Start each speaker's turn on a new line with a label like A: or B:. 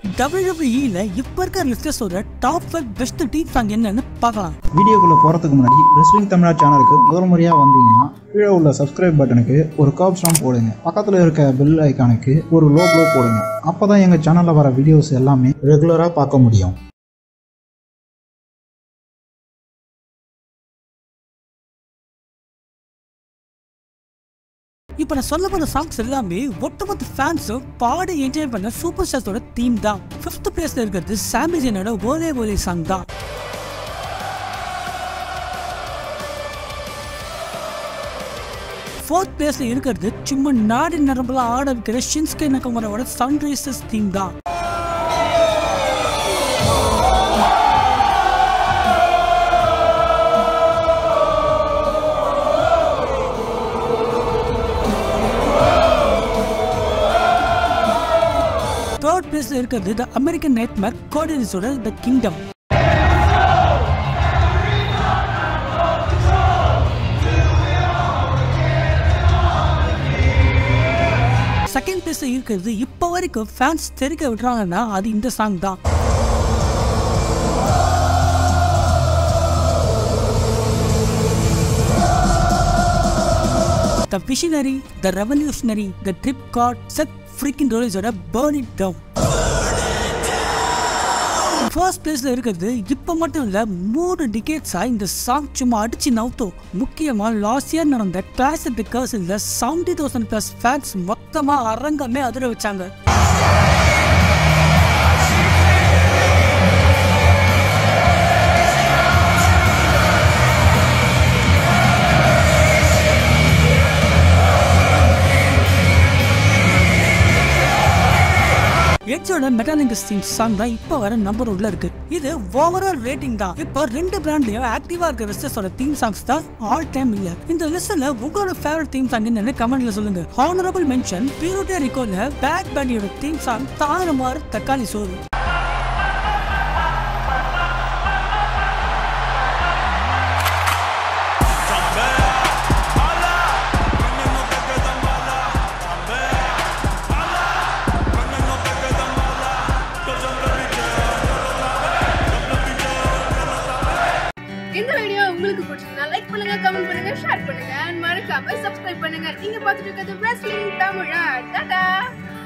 A: WWE-ல இப்ப இருக்க லிஸ்டர்ஸோட top five best theme song என்னன்னு பார்க்கலாம்
B: வீடியோக்குள்ளே போகிறதுக்கு முன்னாடி ரெஸ்லிங் தமிழா சேனலுக்கு முதல் முறையாக வந்தீங்கன்னா கீழே உள்ள சப்ஸ்கிரைப் பட்டனுக்கு ஒரு கர்ப் ஸ்டாம் போடுங்க பக்கத்தில் இருக்க பெல் ஐக்கானுக்கு ஒரு லோக்லோ போடுங்க அப்போ தான் எங்கள் சேனலில் வர வீடியோஸ் எல்லாமே ரெகுலராக பார்க்க முடியும்
A: இப்போ நான் சொல்ல போற சாங்ஸ் எல்லாமே ஒட்டுமொத்த ஃபேன்ஸும் பாடி என்ஜாய் பண்ண சூப்பர் ஸ்டார்ஸோட தீம் தான் ஃபிஃப்த் பிளேஸ்ல இருக்கிறது சாமிஜனோட ஓலே ஓலே சாங் தான் ஃபோர்த் பிளேஸ்ல இருக்கிறது சும்மா நாடு நரம்புல ஆட வைக்கிற ஷின்ஸ்கே நக்கமரோட சன்ரைசஸ் தீம் தான் தேர்ட் பிளேஸ்ல இருக்கிறது த அமெரிக்கன் நைட்மேர் கோடினிஸோட த கிங்டம் செகண்ட் பிளேஸ்ல இருக்கிறது இப்போ வரைக்கும் ஃபேன்ஸ் தெரிக்க விடுறாங்கன்னா அது இந்த சாங் தான் the visionary the revolutionary the drip god Seth freaking ரோலிஸோட பேர்ன் இட் டவுன் ஃபர்ஸ்ட் பிளேஸ்ல இருக்கிறது இப்போ மட்டும் இல்ல மூணு டிகேட்ஸா இந்த சாங் சும்மா அடிச்சு நவுத்தோம் முக்கியமா லாஸ்ட் இயர் நடந்த clash at castle seventy thousand plus fans மொத்தமா அரங்கமே அதிர வச்சாங்க எட்ஜோட மெட்டாலிங்கஸ் தீம் சாங் தான் இப்போ வர நம்பர் உள்ள இருக்கு இது ஓவரால் ரேட்டிங் தான் இப்போ ரெண்டு பிராண்ட்லயும் ஆக்டிவா இருக்க லிஸ்டஸோட தீம் சாங்ஸ் தான் ஆல் டைம் இல்ல இந்த லிஸ்ட்ல உங்களோட ஃபேவரட் தீம் சாங் என்னன்னு கமெண்ட்ல சொல்லுங்க ஹானரபிள் மென்ஷன் பியூரிட்டியா ரிகோல பேக் பேண்டியோட தீம் சாங் தாறுமாறு தக்காளி சோறு
C: இந்த வீடியோ உங்களுக்கு பிடிச்சிருந்தா லைக் பண்ணுங்க கமெண்ட் பண்ணுங்க ஷேர் பண்ணுங்க and மறக்காம சப்ஸ்கிரைப் பண்ணுங்க நீங்க பார்த்துட்டு இருக்கிறது wrestling தமிழா டாடா